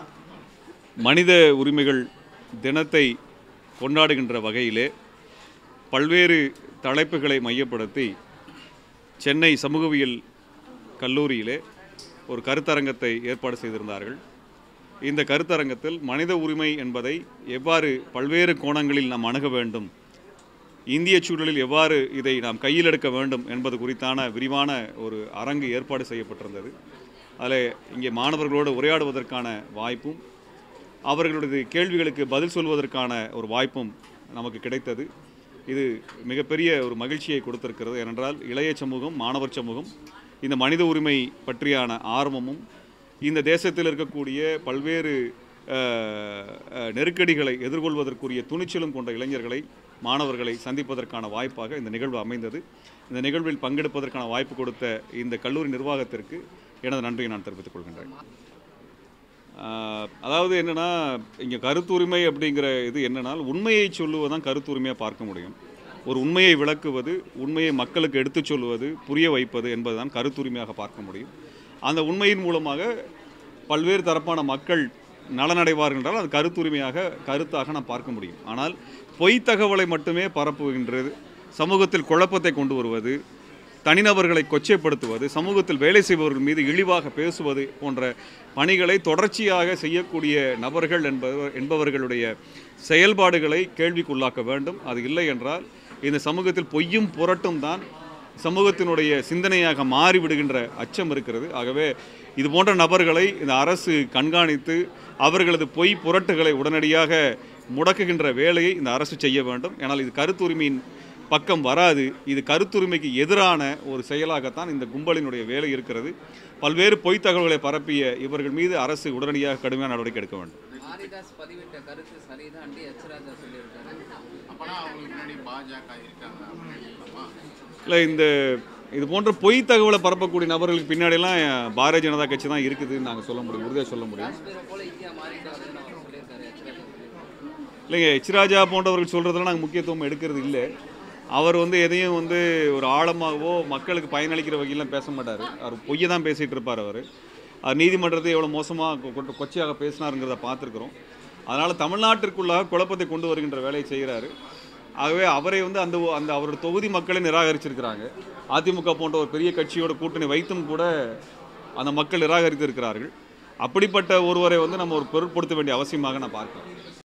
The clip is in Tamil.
மனித உரிமைகள் தினத்தை கொண்டாடுகின்ற வகையிலே பல்வேறு தலைப்புகளை மையப்படுத்தி சென்னை சமூகவியல் கல்லூரியிலே ஒரு கருத்தரங்கத்தை ஏற்பாடு செய்திருந்தார்கள் இந்த கருத்தரங்கத்தில் மனித உரிமை என்பதை எவ்வாறு பல்வேறு கோணங்களில் நாம் அணுக வேண்டும் இந்திய சூழலில் எவ்வாறு இதை நாம் கையில் எடுக்க வேண்டும் என்பது குறித்தான விரிவான ஒரு அரங்கு ஏற்பாடு செய்யப்பட்டிருந்தது அதில் இங்கே மாணவர்களோடு உரையாடுவதற்கான வாய்ப்பும் அவர்களுடைய கேள்விகளுக்கு பதில் சொல்வதற்கான ஒரு வாய்ப்பும் நமக்கு கிடைத்தது இது மிகப்பெரிய ஒரு மகிழ்ச்சியை கொடுத்திருக்கிறது ஏனென்றால் இளைய சமூகம் மாணவர் சமூகம் இந்த மனித உரிமை பற்றியான ஆர்வமும் இந்த தேசத்தில் இருக்கக்கூடிய பல்வேறு அஹ், அஹ், நெருக்கடிகளை எதிர்கொள்வதற்குரிய துணிச்சலும் கொண்ட இளைஞர்களை மாணவர்களை சந்திப்பதற்கான வாய்ப்பாக இந்த நிகழ்வு அமைந்தது இந்த நிகழ்வில் பங்கெடுப்பதற்கான வாய்ப்பு கொடுத்த இந்த கல்லூரி நிர்வாகத்திற்கு எனது நன்றியை நான் தெரிவித்துக் கொள்கின்றேன் ஆஹ் அதாவது என்னன்னா இங்கே கருத்துரிமை அப்படிங்கிற இது என்னன்னா உண்மையை சொல்லுவதான் கருத்துரிமையாக பார்க்க முடியும் ஒரு உண்மையை விளக்குவது உண்மையை மக்களுக்கு எடுத்துச் சொல்வது புரிய வைப்பது என்பதுதான் கருத்துரிமையாக பார்க்க முடியும் அந்த உண்மையின் மூலமாக பல்வேறு தரப்பான மக்கள் நலனடைவார்கள் என்றால் அது கருத்துரிமையாக கருத்தாக நாம் பார்க்க முடியும் ஆனால் பொய் தகவலை மட்டுமே பரப்புகின்றது சமூகத்தில் குழப்பத்தை கொண்டு வருவது தனிநபர்களை கொச்சைப்படுத்துவது சமூகத்தில் வேலை செய்பவர்கள் மீது இழிவாக பேசுவது போன்ற பணிகளை தொடர்ச்சியாக செய்யக்கூடிய நபர்கள் என்பவர் என்பவர்களுடைய செயல்பாடுகளை கேள்விக்குள்ளாக்க வேண்டும் அது இல்லை என்றால் இந்த சமூகத்தில் பொய்யும் புரட்டும் தான் சமூகத்தினுடைய சிந்தனையாக மாறிவிடுகின்ற அச்சம் இருக்கிறது ஆகவே இது போன்ற நபர்களை இந்த அரசு கண்காணித்து அவர்களது பொய் புரட்டுகளை உடனடியாக முடக்குகின்ற வேலையை இந்த அரசு செய்ய வேண்டும் ஆனால் இது கருத்துரிமையின் பக்கம் வராது இது கருத்துரிமைக்கு எதிரான ஒரு செயலாகத்தான் இந்த கும்பலினுடைய வேலை இருக்கிறது பல்வேறு பொய்த் தகவல்களை பரப்பிய இவர்கள் மீது அரசு உடனடியாக கடுமையான நடவடிக்கை எடுக்க வேண்டும் மாரிதாஸ் பதிவிட்ட கருத்து சரிதான் எச் ராஜா சொல்லியிருக்காரு அப்பனா அவங்களுக்கு முன்னாடி பாஜக இருக்காங்க அப்படின்னு சொல்லலாமா இல்லை இந்த இது போன்ற பொய் தகவலை பரப்பக்கூடிய நபர்களுக்கு பின்னாடியெல்லாம் பாரதிய ஜனதா கட்சி தான் இருக்குதுன்னு நாங்கள் சொல்ல முடியும் உறுதியாக சொல்ல முடியும் காஷ்மீரை போல இந்தியா மாறிட்டாருன்னு அவர் சொல்லியிருக்காரு எச் ராஜா சொல்லியிருக்காரு இல்லைங்க எச் ராஜா போன்றவர்கள் சொல்கிறதெல்லாம் நாங்கள் முக்கியத்துவம் எடுக்கிறது இல்லை அவர் வந்து எதையும் வந்து ஒரு ஆழமாகவோ மக்களுக்கு பயனளிக்கிற வகையிலாம் பேச மாட்டார் அவர் பொய்யை தான் பேசிகிட்டு இருப்பார் அவர் அவர் நீதிமன்றத்தை எவ்வளோ மோசமாக கொச்சையாக பேசினாருங்கிறத பார்த்துருக்குறோம் அதனால் தமிழ்நாட்டிற்குள்ளாக குழப்பத்தை கொண்டு வருகின்ற வேலையை செய்கிறாரு ஆகவே அவரை வந்து அந்த அந்த அவரோட தொகுதி மக்களை நிராகரிச்சிருக்கிறாங்க அதிமுக போன்ற ஒரு பெரிய கட்சியோட கூட்டணி வைத்தும் கூட அந்த மக்கள் நிராகரித்து இருக்கிறார்கள் அப்படிப்பட்ட ஒருவரை வந்து நம்ம ஒரு பொருட்படுத்த வேண்டிய அவசியமாக நான் பார்க்கிறேன்